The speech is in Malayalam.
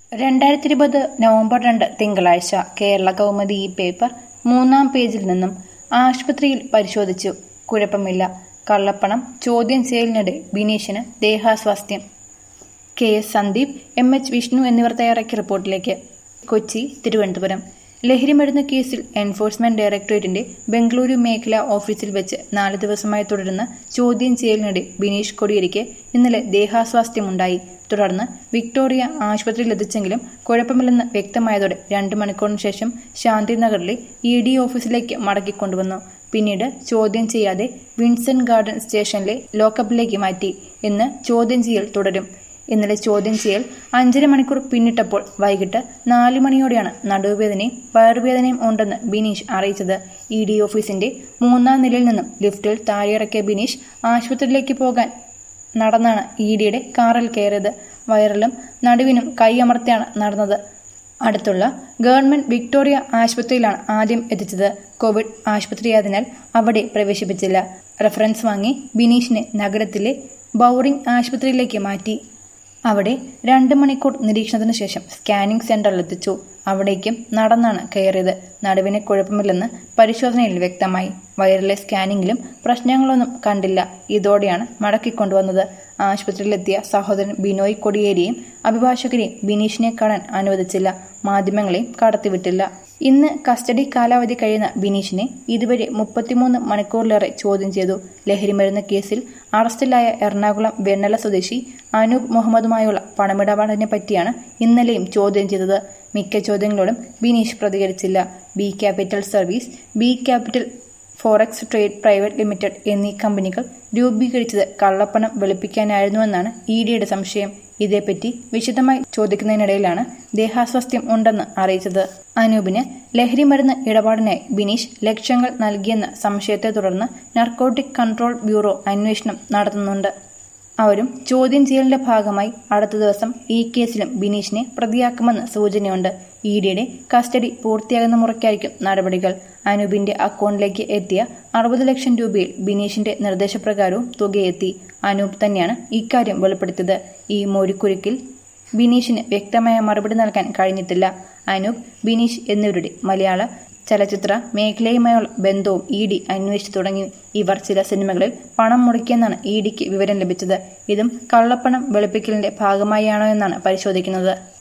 രണ്ടായിരത്തി ഇരുപത് നവംബർ രണ്ട് തിങ്കളാഴ്ച കേരള കൗമുദി ഈ പേപ്പർ മൂന്നാം പേജിൽ നിന്നും ആശുപത്രിയിൽ പരിശോധിച്ചു കുഴപ്പമില്ല കള്ളപ്പണം ചോദ്യം ചെയ്യലിനിടെ ബിനീഷിന് ദേഹാസ്വാസ്ഥ്യം K S Sandeep M H Vishnu എന്നിവർ തയ്യാറാക്കിയ റിപ്പോർട്ടിലേക്ക് കൊച്ചി തിരുവനന്തപുരം ലഹരിമരുന്ന് കേസിൽ എൻഫോഴ്സ്മെന്റ് ഡയറക്ടറേറ്റിന്റെ ബംഗളൂരു മേഖലാ ഓഫീസിൽ വെച്ച് നാല് ദിവസമായി തുടരുന്ന ചോദ്യം ചെയ്യലിനിടെ ബിനീഷ് കൊടിയേരിക്ക് ഇന്നലെ ദേഹാസ്വാസ്ഥ്യമുണ്ടായി തുടർന്ന് വിക്ടോറിയ ആശുപത്രിയിലെത്തിച്ചെങ്കിലും കുഴപ്പമില്ലെന്ന് വ്യക്തമായതോടെ രണ്ട് മണിക്കൂറിന് ശേഷം ശാന്തിനഗറിലെ ഇ ഡി ഓഫീസിലേക്ക് മടക്കിക്കൊണ്ടുവന്നു പിന്നീട് ചോദ്യം ചെയ്യാതെ വിൻസെന്റ് ഗാർഡൻ സ്റ്റേഷനിലെ ലോക്കപ്പിലേക്ക് മാറ്റി ഇന്ന് ചോദ്യം ചെയ്യൽ തുടരും ഇന്നലെ ചോദ്യം ചെയ്യൽ അഞ്ചര മണിക്കൂർ പിന്നിട്ടപ്പോൾ വൈകിട്ട് നാല് മണിയോടെയാണ് നടുവേദനയും വയറുവേദനയും ഉണ്ടെന്ന് ബിനീഷ് അറിയിച്ചത് ഇ ഡി ഓഫീസിന്റെ മൂന്നാം നിലയിൽ നിന്നും ലിഫ്റ്റിൽ താഴെയിറക്കിയ ബിനീഷ് ആശുപത്രിയിലേക്ക് പോകാൻ നടന്നാണ് ഇ ഡിയുടെ കാറിൽ കയറിയത് വയറിലും നടുവിനും കൈയമർത്തിയാണ് നടന്നത് അടുത്തുള്ള ഗവൺമെന്റ് വിക്ടോറിയ ആശുപത്രിയിലാണ് ആദ്യം എത്തിച്ചത് കോവിഡ് ആശുപത്രിയായതിനാൽ അവിടെ പ്രവേശിപ്പിച്ചില്ല റെഫറൻസ് വാങ്ങി ബിനീഷിനെ നഗരത്തിലെ ബൗറിംഗ് ആശുപത്രിയിലേക്ക് മാറ്റി അവിടെ രണ്ട് മണിക്കൂർ നിരീക്ഷണത്തിന് ശേഷം സ്കാനിംഗ് സെന്ററിലെത്തിച്ചു അവിടേക്കും നടന്നാണ് കയറിയത് നടുവിന് കുഴപ്പമില്ലെന്ന് പരിശോധനയിൽ വ്യക്തമായി വയറിലെ സ്കാനിങ്ങിലും പ്രശ്നങ്ങളൊന്നും കണ്ടില്ല ഇതോടെയാണ് മടക്കിക്കൊണ്ടുവന്നത് ആശുപത്രിയിലെത്തിയ സഹോദരൻ ബിനോയ് കൊടിയേരിയും അഭിഭാഷകരെയും ബിനീഷിനെ കാണാൻ അനുവദിച്ചില്ല മാധ്യമങ്ങളെയും കടത്തിവിട്ടില്ല ഇന്ന് കസ്റ്റഡി കാലാവധി കഴിയുന്ന ബിനീഷിനെ ഇതുവരെ മുപ്പത്തിമൂന്ന് മണിക്കൂറിലേറെ ചോദ്യം ചെയ്തു ലഹരിമരുന്ന് കേസിൽ അറസ്റ്റിലായ എറണാകുളം വെണ്ണല സ്വദേശി അനൂപ് മുഹമ്മദുമായുള്ള പണമിടപാടിനെ പറ്റിയാണ് ഇന്നലെയും ചോദ്യം ചെയ്തത് മിക്ക ചോദ്യങ്ങളോടും ബിനീഷ് പ്രതികരിച്ചില്ല B capital service B capital forex trade private limited എന്നീ കമ്പനികൾ രൂപീകരിച്ചത് കള്ളപ്പണം വെളുപ്പിക്കാനായിരുന്നുവെന്നാണ് ഇ ഡിയുടെ സംശയം ഇതേപ്പറ്റി വിശദമായി ചോദിക്കുന്നതിനിടയിലാണ് ദേഹാസ്വാസ്ഥ്യം ഉണ്ടെന്ന് അറിയിച്ചത് അനൂപിന് ലഹരിമരുന്ന് ഇടപാടിനായി ബിനീഷ് ലക്ഷങ്ങൾ നൽകിയെന്ന സംശയത്തെ തുടർന്ന് നർക്കോട്ടിക് കൺട്രോൾ ബ്യൂറോ അന്വേഷണം നടത്തുന്നുണ്ട് അവരും ചോദ്യം ചെയ്യലിന്റെ ഭാഗമായി അടുത്ത ദിവസം ഈ കേസിലും ബിനീഷിനെ പ്രതിയാക്കുമെന്ന് സൂചനയുണ്ട് ഇ ഡിയുടെ കസ്റ്റഡി പൂർത്തിയാകുന്ന മുറയ്ക്കായിരിക്കും നടപടികൾ അനൂപിന്റെ അക്കൗണ്ടിലേക്ക് എത്തിയ അറുപത് ലക്ഷം രൂപയിൽ ബിനീഷിന്റെ നിർദ്ദേശപ്രകാരവും തുകയെത്തി അനൂപ് തന്നെയാണ് ഇക്കാര്യം വെളിപ്പെടുത്തിയത് ഈ മോരിക്കുരുക്കിൽ ബിനീഷിന് വ്യക്തമായ മറുപടി നൽകാൻ കഴിഞ്ഞിട്ടില്ല അനൂപ് ബിനീഷ് എന്നിവരുടെ മലയാള ചലച്ചിത്ര മേഖലയുമായുള്ള ബന്ധവും ഇ ഡി അന്വേഷിച്ചു തുടങ്ങി ഇവർ ചില സിനിമകളിൽ പണം മുടക്കിയെന്നാണ് ഇ ഡിക്ക് വിവരം ലഭിച്ചത് ഇതും കള്ളപ്പണം വെളുപ്പിക്കലിന്റെ ഭാഗമായാണോ എന്നാണ് പരിശോധിക്കുന്നത്